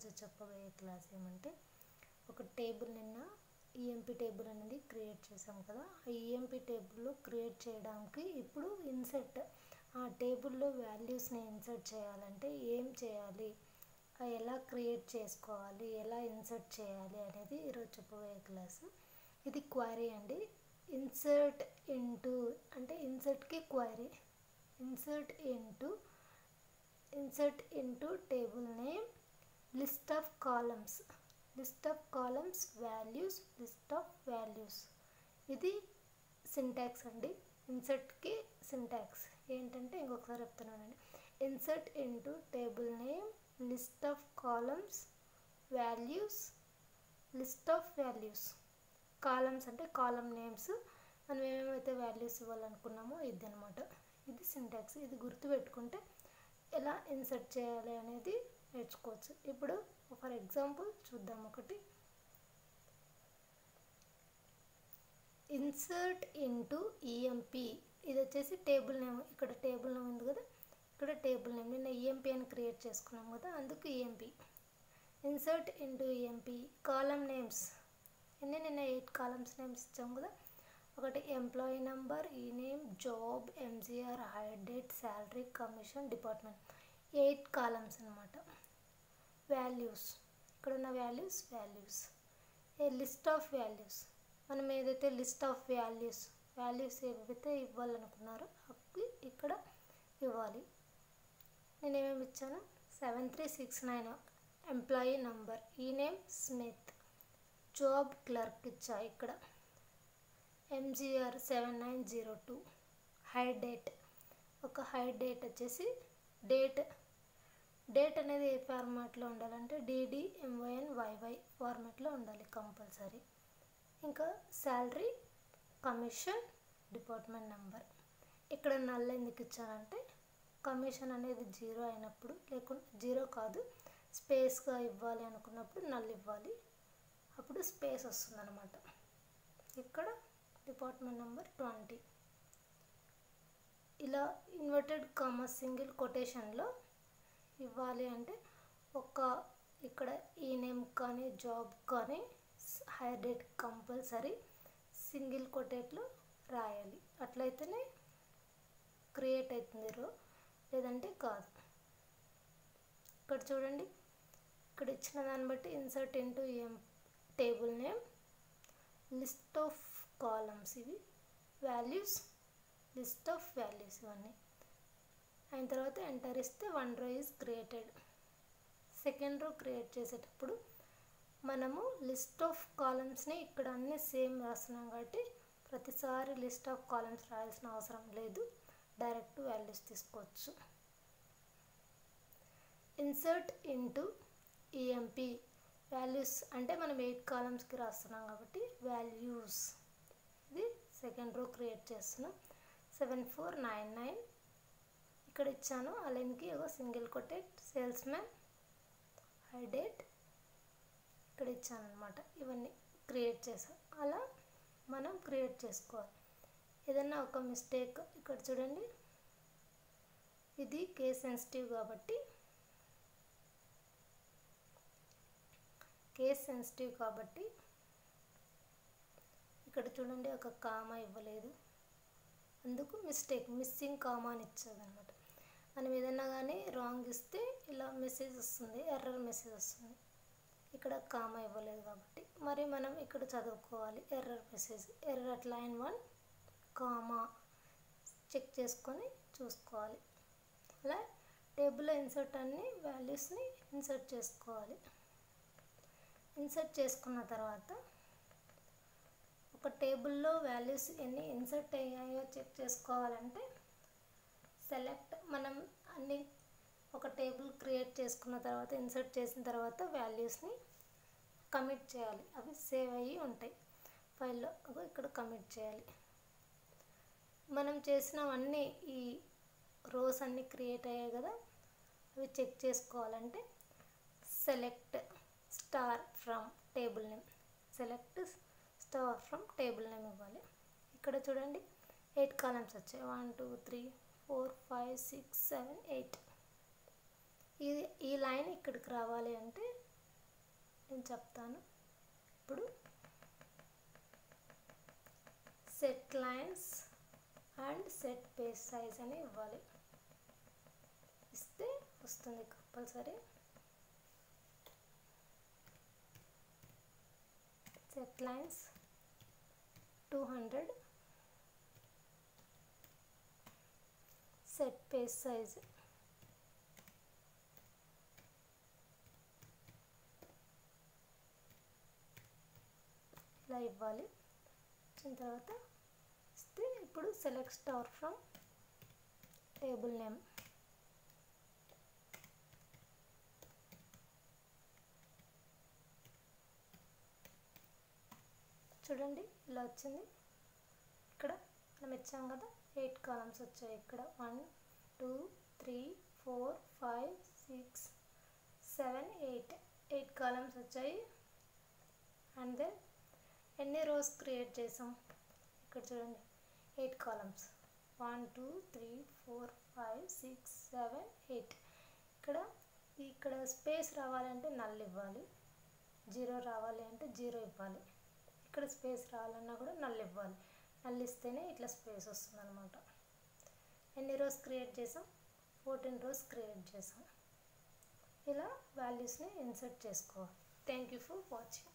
ఈరోజు చెప్పబోయే క్లాస్ ఏమంటే ఒక టేబుల్ నిన్న ఈఎంపీ టేబుల్ అనేది క్రియేట్ చేసాం కదా ఆ ఈఎంపీ టేబుల్లో క్రియేట్ చేయడానికి ఇప్పుడు ఇన్సర్ట్ ఆ టేబుల్లో వాల్యూస్ని ఇన్సర్ట్ చేయాలంటే ఏం చేయాలి ఆ ఎలా క్రియేట్ చేసుకోవాలి ఎలా ఇన్సర్ట్ చేయాలి అనేది ఈరోజు చెప్పబోయే క్లాసు ఇది క్వైరీ అండి ఇన్సర్ట్ ఇంటూ అంటే ఇన్సర్ట్కి query insert into insert into table name list of columns list of columns values list of values ఇది సింటాక్స్ అండి ఇన్సర్ట్కి సింటాక్స్ ఏంటంటే ఇంకొకసారి చెప్తున్నానండి insert into table name list of columns values list of values columns అంటే column names మనం ఏమేమైతే values ఇవ్వాలనుకున్నామో ఇది అనమాట ఇది సింటాక్స్ ఇది గుర్తుపెట్టుకుంటే ఎలా ఇన్సర్ట్ చేయాలి అనేది నేర్చుకోవచ్చు ఇప్పుడు ఫర్ ఎగ్జాంపుల్ చూద్దాం ఒకటి ఇన్సర్ట్ ఇంటూ ఈఎంపి ఇది వచ్చేసి టేబుల్ నేమ్ ఇక్కడ టేబుల్ నేమ్ ఉంది కదా ఇక్కడ టేబుల్ నేమ్ నిన్న ఈఎంపి అని క్రియేట్ చేసుకున్నాం కదా అందుకు EMP insert into EMP column names ఎన్ని నిన్న ఎయిట్ కాలమ్స్ నేమ్స్ ఇచ్చాం కదా ఒకటి employee number E name job MGR hire date salary commission department eight columns అనమాట వాల్యూస్ ఇక్కడ ఉన్న వాల్యూస్ వాల్యూస్ ఏ లిస్ట్ ఆఫ్ వాల్యూస్ మనం ఏదైతే లిస్ట్ ఆఫ్ వాల్యూస్ వాల్యూస్ ఏవైతే ఇవ్వాలనుకున్నారో అవి ఇక్కడ ఇవ్వాలి నేను ఏమేమి ఇచ్చాను seven three six nine employee number E name Smith job clerk ఇచ్చా ఇక్కడ MGR seven nine zero two hire date ఒక హై డేట్ వచ్చేసి డేట్ డేట్ అనేది ఏ ఫార్మాట్లో ఉండాలంటే డిడి ఎంవైఎన్ వైవై ఫార్మాట్లో ఉండాలి కంపల్సరీ ఇంకా శాలరీ కమిషన్ డిపార్ట్మెంట్ నెంబర్ ఇక్కడ నల్ ఎందుకు ఇచ్చానంటే కమిషన్ అనేది జీరో అయినప్పుడు లేకుంటే జీరో కాదు స్పేస్గా ఇవ్వాలి అనుకున్నప్పుడు నల్ ఇవ్వాలి అప్పుడు స్పేస్ వస్తుందన్నమాట ఇక్కడ డిపార్ట్మెంట్ నెంబర్ ట్వంటీ ఇలా ఇన్వర్టెడ్ కామర్స్ సింగిల్ కొటేషన్లో ఇవ్వాలి అంటే ఒక ఇక్కడ ఈ నేమ్ కానీ జాబ్ కానీ హైర్ డేట్ కంపల్సరీ సింగిల్ కొటేట్లో రాయాలి అట్లయితేనే క్రియేట్ అవుతుంది రో లేదంటే కాదు ఇక్కడ చూడండి ఇక్కడ ఇచ్చిన దాన్ని బట్టి ఇన్సర్ట్ ఇంటూ ఏం table name list of columns ఇవి వాల్యూస్ లిస్ట్ ఆఫ్ వాల్యూస్ ఇవన్నీ అయిన తర్వాత ఎంటర్ ఇస్తే one row is created second row create చేసేటప్పుడు మనము లిస్ట్ ఆఫ్ కాలమ్స్ని ఇక్కడ అన్ని సేమ్ రాస్తున్నాం కాబట్టి ప్రతిసారి లిస్ట్ ఆఫ్ కాలమ్స్ రాయాల్సిన అవసరం లేదు డైరెక్ట్ వాల్యూస్ తీసుకోవచ్చు ఇన్సర్ట్ ఇంటూ ఈఎంపి వాల్యూస్ అంటే మనం ఎయిట్ కాలమ్స్కి రాస్తున్నాం కాబట్టి వాల్యూస్ ఇది సెకండ్ రో క్రియేట్ చేస్తున్నాం సెవెన్ ఫోర్ నైన్ నైన్ ఇక్కడ ఇచ్చాను అలెన్కి ఒక single quoted salesman hire date ఇక్కడ ఇచ్చాను అనమాట ఇవన్నీ క్రియేట్ చేసాం అలా మనం క్రియేట్ చేసుకోవాలి ఏదన్నా ఒక మిస్టేక్ ఇక్కడ చూడండి ఇది కేస్ సెన్సిటివ్ కాబట్టి కేస్ సెన్సిటివ్ కాబట్టి ఇక్కడ చూడండి ఒక కామా ఇవ్వలేదు అందుకు మిస్టేక్ మిస్సింగ్ కామా అని ఇచ్చేది అనమాట మనం ఏదన్నా కానీ రాంగ్ ఇస్తే ఇలా మెసేజ్ వస్తుంది ఎర్రర్ మెసేజ్ వస్తుంది ఇక్కడ కామా ఇవ్వలేదు కాబట్టి మరి మనం ఇక్కడ చదువుకోవాలి error message error line one comma check చేసుకొని చూసుకోవాలి అలా టేబుల్లో ఇన్సర్ట్ అన్ని వాల్యూస్ని ఇన్సర్ట్ చేసుకోవాలి ఇన్సర్ట్ చేసుకున్న తర్వాత ఒక టేబుల్లో వాల్యూస్ ఎన్ని ఇన్సర్ట్ అయ్యాయో చెక్ చేసుకోవాలంటే సెలెక్ట్ మనం అన్ని ఒక టేబుల్ క్రియేట్ చేసుకున్న తర్వాత ఇన్సర్ట్ చేసిన తర్వాత వాల్యూస్ని కమిట్ చేయాలి అవి సేవ్ అయ్యి ఉంటాయి ఫైల్లో ఇక్కడ కమిట్ చేయాలి మనం చేసినవన్నీ ఈ రోస్ అన్నీ క్రియేట్ అయ్యాయి కదా అవి చెక్ చేసుకోవాలంటే select star from table name select star from table name ఇవ్వాలి ఇక్కడ చూడండి ఎయిట్ కాలమ్స్ వచ్చాయి one two three four five six seven eight ఇది ఈ లైన్ ఇక్కడికి రావాలి అంటే నేను చెప్తాను ఇప్పుడు set lines and set page size అని ఇవ్వాలి ఇస్తే వస్తుంది compulsory set lines two hundred set page size ఇలా ఇవ్వాలి వచ్చిన తర్వాత ఇస్తే ఇప్పుడు select star from table name చూడండి ఇలా వచ్చింది ఇక్కడ మనం ఇచ్చాం కదా ఎయిట్ కాలమ్స్ వచ్చాయి ఇక్కడ one two three four five six seven eight eight columns వచ్చాయి అండ్ దెన్ ఎన్ని రోస్ క్రియేట్ చేసాం ఇక్కడ చూడండి eight columns one two three four five six seven eight ఇక్కడ ఇక్కడ స్పేస్ రావాలంటే నల్ ఇవ్వాలి జీరో రావాలి అంటే జీరో ఇవ్వాలి ఇక్కడ స్పేస్ రావాలన్నా కూడా నల్ ఇవ్వాలి నల్ ఇస్తేనే ఇట్లా స్పేస్ వస్తుంది అనమాట ఎన్ని రోస్ క్రియేట్ చేసాం ఫోర్టీన్ రోస్ క్రియేట్ చేసాం ఇలా వాల్యూస్ని ఇన్సర్ట్ చేసుకోవాలి థ్యాంక్ యూ ఫర్ వాచింగ్